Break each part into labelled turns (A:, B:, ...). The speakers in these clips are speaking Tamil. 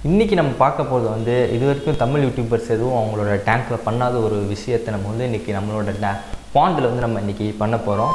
A: இன்றைக்கி நம்ம பார்க்க போகிறது வந்து இது வரைக்கும் தமிழ் யூடியூபர்ஸ் எதுவும் அவங்களோட டேங்க்கில் பண்ணாத ஒரு விஷயத்தை நம்ம வந்து இன்றைக்கி நம்மளோட டே பாண்டில் வந்து நம்ம இன்றைக்கி பண்ண போகிறோம்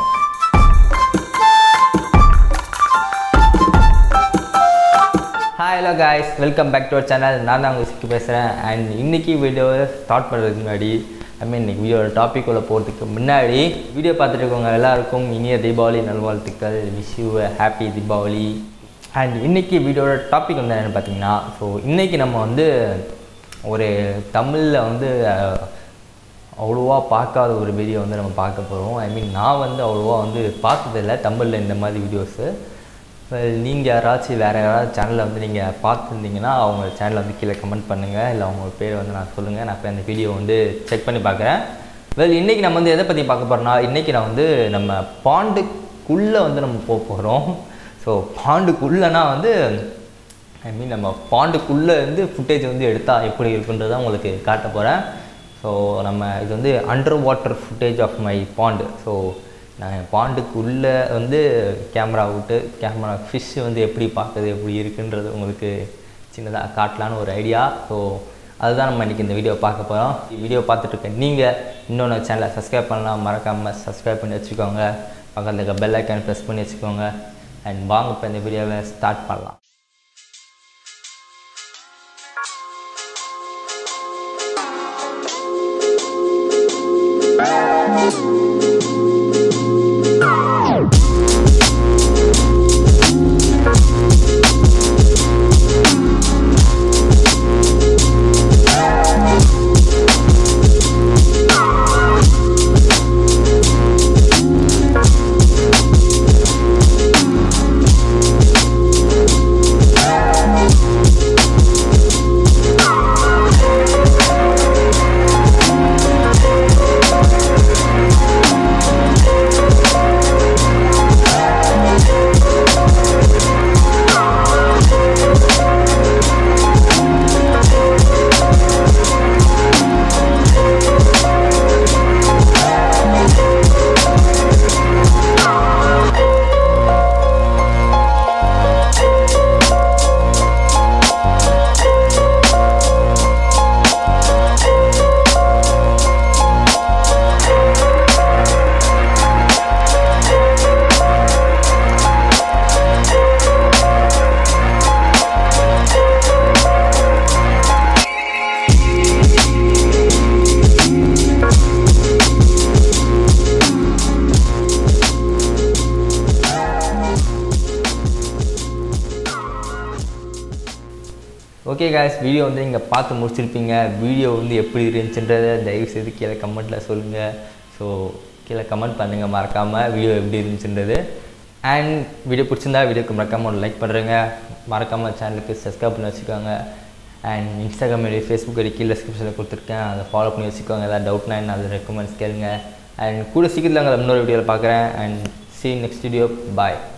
A: hi hello guys welcome back to our channel நான் தான் உங்கள் சிக்கி பேசுகிறேன் அண்ட் இன்றைக்கி வீடியோவை ஸ்டார்ட் பண்ணுறதுக்கு முன்னாடி ஐ மீன் இன்றைக்கி வீடியோட டாபிக் உள்ள போகிறதுக்கு முன்னாடி வீடியோ பார்த்துட்டு இருக்கவங்க எல்லாருக்கும் இனிய தீபாவளி நல்வாழ்த்துக்கள் wish you happy Deepavali and இன்றைக்கி வீடியோட டாபிக் வந்து என்னென்னு பார்த்தீங்கன்னா ஸோ இன்றைக்கி நம்ம வந்து ஒரு தமிழில் வந்து அஹ், அவ்வளோவா பார்க்காத ஒரு வீடியோ வந்து நம்ம பார்க்க போகிறோம் ஐ மீன் நான் வந்து அவ்வளோவா வந்து பார்த்ததில்ல தமிழில் இந்த மாதிரி வீடியோஸு நீங்கள் யாராச்சும் வேறு யாராவது சேனலில் வந்து நீங்கள் பார்த்துருந்தீங்கன்னா அவங்க சேனலை வந்து கீழே கமெண்ட் பண்ணுங்கள் இல்லை அவங்க பேர் வந்து நான் சொல்லுங்கள் நான் போய் அந்த வீடியோ வந்து செக் பண்ணி பார்க்குறேன் வெல் இன்றைக்கி நம்ம வந்து எதை பற்றி பார்க்க போகிறோம்னா இன்றைக்கி நான் வந்து நம்ம பாண்டுக்குள்ளே வந்து நம்ம போக போகிறோம் ஸோ பாண்டுக்குள்ளேனா வந்து ஐ மீன் நம்ம பாண்டுக்குள்ளே இருந்து ஃபுட்டேஜ் வந்து எடுத்தால் எப்படி இருக்குன்றதை உங்களுக்கு காட்ட போகிறேன் ஸோ நம்ம இது வந்து under water footage of my pond so நான் என் பாண்டுக்குள்ளே வந்து கேமரா விட்டு கேமரா ஃபிஷ் வந்து எப்படி பார்க்குது எப்படி இருக்குன்றது உங்களுக்கு சின்னதாக காட்டலான்னு ஒரு ஐடியா ஸோ அதுதான் நம்ம இன்றைக்கி இந்த வீடியோ பார்க்க போகிறோம் வீடியோ பார்த்துட்ருக்க நீங்கள் இன்னொன்று சேனலை சப்ஸ்கிரைப் பண்ணலாம் மறக்காமல் சப்ஸ்கிரைப் பண்ணி வச்சுக்கோங்க பக்கத்தில் இருக்க பெல் ஐக்கான் ப்ரெஸ் பண்ணி வச்சுக்கோங்க அண்ட் வாங்க இப்போ இந்த வீடியோவை ஸ்டார்ட் பண்ணலாம் ஓகே காய்ஸ் வீடியோ வந்து நீங்கள் பார்த்து முடிச்சிருப்பீங்க வீடியோ வந்து எப்படி இருந்துச்சுன்றதை தயவு செய்து கீழே கமெண்ட்டில் சொல்லுங்கள் ஸோ கீழே கமெண்ட் பண்ணுங்கள் மறக்காமல் வீடியோ எப்படி இருந்துச்சுன்றது அண்ட் வீடியோ பிடிச்சிருந்தா வீடியோக்கு மறக்காமல் ஒரு லைக் பண்ணுறேங்க மறக்காமல் சேனலுக்கு சப்ஸ்கிரைப் பண்ணி வச்சுக்கோங்க and Instagram ID Facebook ID கீழே டிஸ்கிரிப்ஷனில் கொடுத்துருக்கேன் அதை ஃபாலோ பண்ணி வச்சுக்கோங்க ஏதாவது டவுட்னா என்ன அது ரெக்கமெண்ட்ஸ் கேளுங்க அண்ட் கூட சீக்கிரத்தில் உங்களை இன்னொரு வீடியோவில் பார்க்குறேன் and see you next video bye